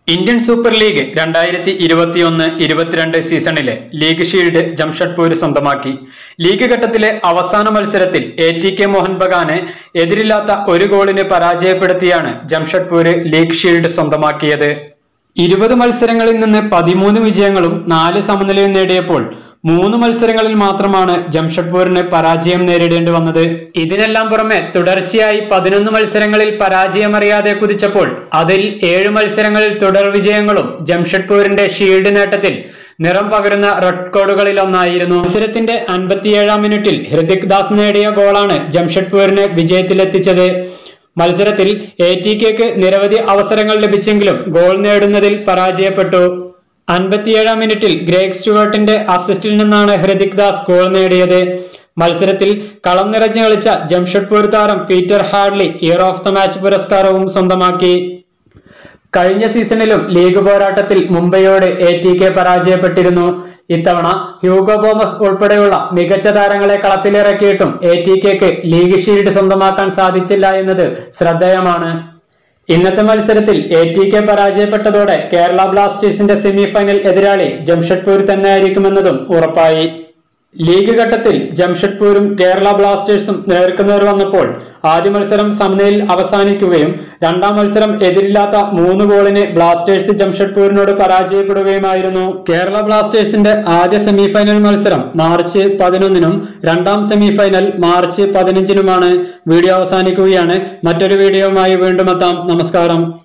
Indian super league രണ്ടായിരത്തി ഇരുപത്തിയൊന്ന് ഇരുപത്തിരണ്ട് സീസണിലെ ലീഗ് ഷീൽഡ് ജംഷഡ്പൂർ സ്വന്തമാക്കി ലീഗ് ഘട്ടത്തിലെ അവസാന മത്സരത്തിൽ എ ടി കെ മോഹൻ ബഗാനെ എതിരില്ലാത്ത ഒരു ഗോളിന് പരാജയപ്പെടുത്തിയാണ് ജംഷഡ്പൂർ ലീഗ് ഷീൽഡ് സ്വന്തമാക്കിയത് ഇരുപത് മത്സരങ്ങളിൽ നിന്ന് പതിമൂന്ന് വിജയങ്ങളും നാല് സമനിലയും നേടിയപ്പോൾ മൂന്ന് മത്സരങ്ങളിൽ മാത്രമാണ് ജംഷഡ്പൂരിന് പരാജയം നേരിടേണ്ടി വന്നത് ഇതിനെല്ലാം പുറമെ തുടർച്ചയായി പതിനൊന്ന് മത്സരങ്ങളിൽ പരാജയമറിയാതെ കുതിച്ചപ്പോൾ അതിൽ ഏഴ് മത്സരങ്ങളിൽ തുടർ വിജയങ്ങളും ജംഷഡ്പൂരിന്റെ ഷീൽഡ് നേട്ടത്തിൽ നിറം പകരുന്ന റെക്കോർഡുകളിൽ ഒന്നായിരുന്നു മത്സരത്തിന്റെ അൻപത്തിയേഴാം മിനിറ്റിൽ ഹൃതിക് ദാസ് നേടിയ ഗോളാണ് ജംഷഡ്പൂരിനെ വിജയത്തിലെത്തിച്ചത് മത്സരത്തിൽ എ ടി കെക്ക് നിരവധി അവസരങ്ങൾ ലഭിച്ചെങ്കിലും ഗോൾ നേടുന്നതിൽ പരാജയപ്പെട്ടു അൻപത്തിയേഴാം മിനിറ്റിൽ ഗ്രേഗ് സ്റ്റുവർട്ടിന്റെ അസിസ്റ്റിൽ നിന്നാണ് ഹൃതിക് ദാസ് ഗോൾ നേടിയത് മത്സരത്തിൽ കളം നിറഞ്ഞു കളിച്ച ജംഷഡ്പൂർ താരം പീറ്റർ ഹാഡ്ലി ഇയർ ഓഫ് ദ മാച്ച് പുരസ്കാരവും സ്വന്തമാക്കി കഴിഞ്ഞ സീസണിലും ലീഗ് പോരാട്ടത്തിൽ മുംബൈയോട് എ ടി കെ പരാജയപ്പെട്ടിരുന്നു ഇത്തവണ ഹ്യൂഗോ ബോമസ് ഉൾപ്പെടെയുള്ള മികച്ച താരങ്ങളെ കളത്തിലിറക്കിയിട്ടും എ ടി കെക്ക് ലീഗ് ഷീൽഡ് സ്വന്തമാക്കാൻ സാധിച്ചില്ല എന്നത് ശ്രദ്ധേയമാണ് ഇന്നത്തെ മത്സരത്തിൽ എ ടി കെ പരാജയപ്പെട്ടതോടെ കേരള ബ്ലാസ്റ്റേഴ്സിന്റെ സെമി ഫൈനൽ എതിരാളി ജംഷഡ്പൂർ തന്നെയായിരിക്കുമെന്നതും ഉറപ്പായി ലീഗ് ഘട്ടത്തിൽ ജംഷഡ്പൂരും കേരള ബ്ലാസ്റ്റേഴ്സും നേർക്കുനേർ വന്നപ്പോൾ ആദ്യ മത്സരം സമനിലയിൽ അവസാനിക്കുകയും രണ്ടാം മത്സരം എതിരില്ലാത്ത മൂന്ന് ഗോളിന് ബ്ലാസ്റ്റേഴ്സ് ജംഷഡ്പൂരിനോട് പരാജയപ്പെടുകയുമായിരുന്നു കേരള ബ്ലാസ്റ്റേഴ്സിന്റെ ആദ്യ സെമിഫൈനൽ മത്സരം മാർച്ച് പതിനൊന്നിനും രണ്ടാം സെമിഫൈനൽ മാർച്ച് പതിനഞ്ചിനുമാണ് വീഡിയോ അവസാനിക്കുകയാണ് മറ്റൊരു വീഡിയോയുമായി വീണ്ടും എത്താം നമസ്കാരം